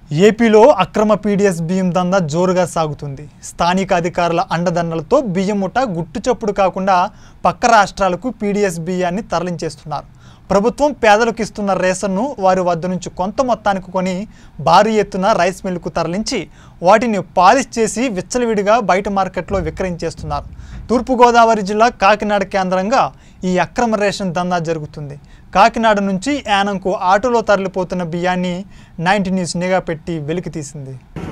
ఏపీలో అక్రమ పీడీఎస్ బియ్యం దందా జోరుగా సాగుతుంది స్థానిక అధికారుల అండదండలతో బియ్యం ముఠ గుట్టుచప్పుడు కాకుండా పక్క రాష్ట్రాలకు పీడీఎస్ బియ్యాన్ని తరలించేస్తున్నారు ప్రభుత్వం పేదలకు ఇస్తున్న రేషన్ను వారి వద్ద నుంచి కొంత మొత్తానికి కొని భారీ ఎత్తున రైస్ మిల్లుకు తరలించి వాటిని పాలిష్ చేసి విచ్చలవిడిగా బయట మార్కెట్లో విక్రయించేస్తున్నారు తూర్పుగోదావరి జిల్లా కాకినాడ కేంద్రంగా ఈ అక్రమ రేషన్ దందా జరుగుతుంది కాకినాడ నుంచి యానంకు ఆటోలో తరలిపోతున్న బియ్యాన్ని నైన్టీ న్యూస్ నిఘా పెట్టి వెలికి తీసింది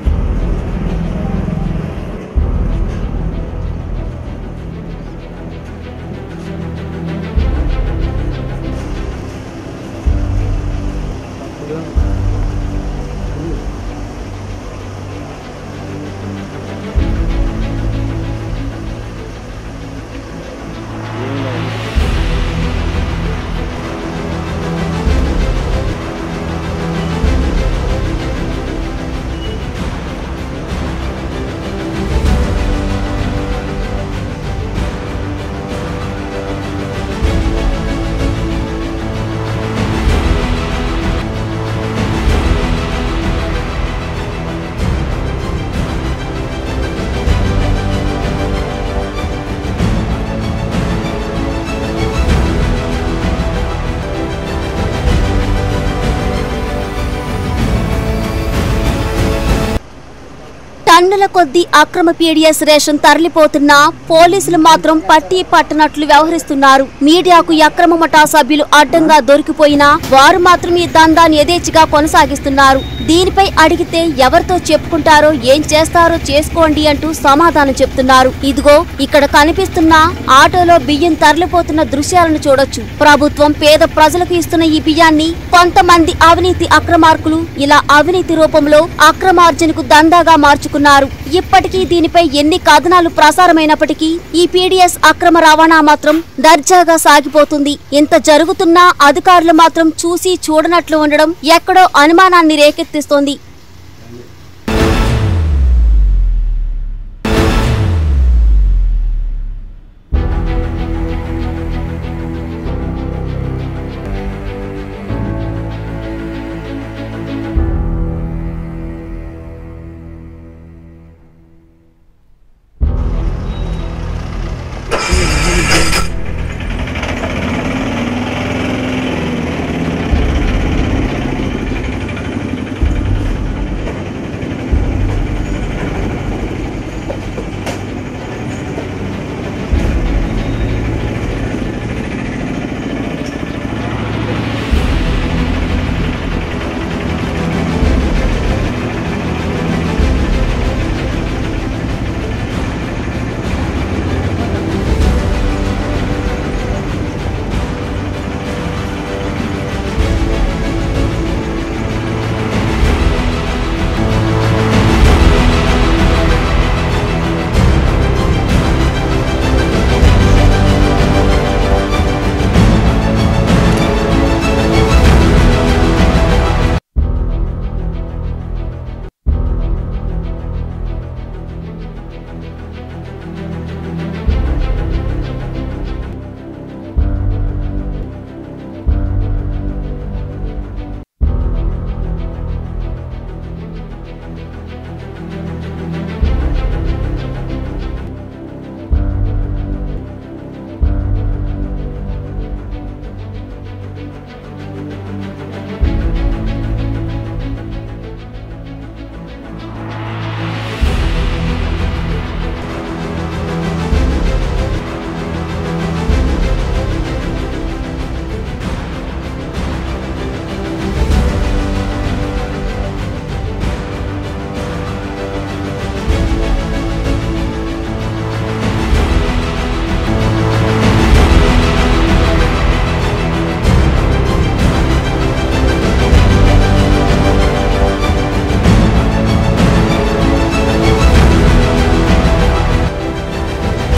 టన్నుల కొద్దీ అక్రమ పీడిఎస్ రేషన్ తరలిపోతున్నా పోలీసులు మాత్రం పట్టి పట్టనట్లు వ్యవహరిస్తున్నారు మీడియాకు ఈ అక్రమ మఠా సభ్యులు అడ్డంగా దొరికిపోయినా వారు మాత్రం ఈ దందాన్ని యథేచ్ఛగా కొనసాగిస్తున్నారు దీనిపై అడిగితే ఎవరితో చెప్పుకుంటారో ఏం చేస్తారో చేసుకోండి అంటూ సమాధానం చెప్తున్నారు ఇదిగో ఇక్కడ కనిపిస్తున్న ఆటోలో బియ్యం తరలిపోతున్న దృశ్యాలను చూడొచ్చు ప్రభుత్వం పేద ప్రజలకు ఇస్తున్న ఈ బియ్యాన్ని కొంతమంది అవినీతి అక్రమార్కులు ఇలా అవినీతి రూపంలో అక్రమార్జనకు దందాగా మార్చుకున్నారు ఇప్పటికీ దీనిపై ఎన్ని కథనాలు ప్రసారమైనప్పటికీ ఈ పీడీఎస్ అక్రమ రవాణా మాత్రం దర్జాగా సాగిపోతుంది ఇంత జరుగుతున్నా అధికారులు మాత్రం చూసి చూడనట్లు ఉండడం ఎక్కడో అనుమానాన్ని రేకెత్తిస్తోంది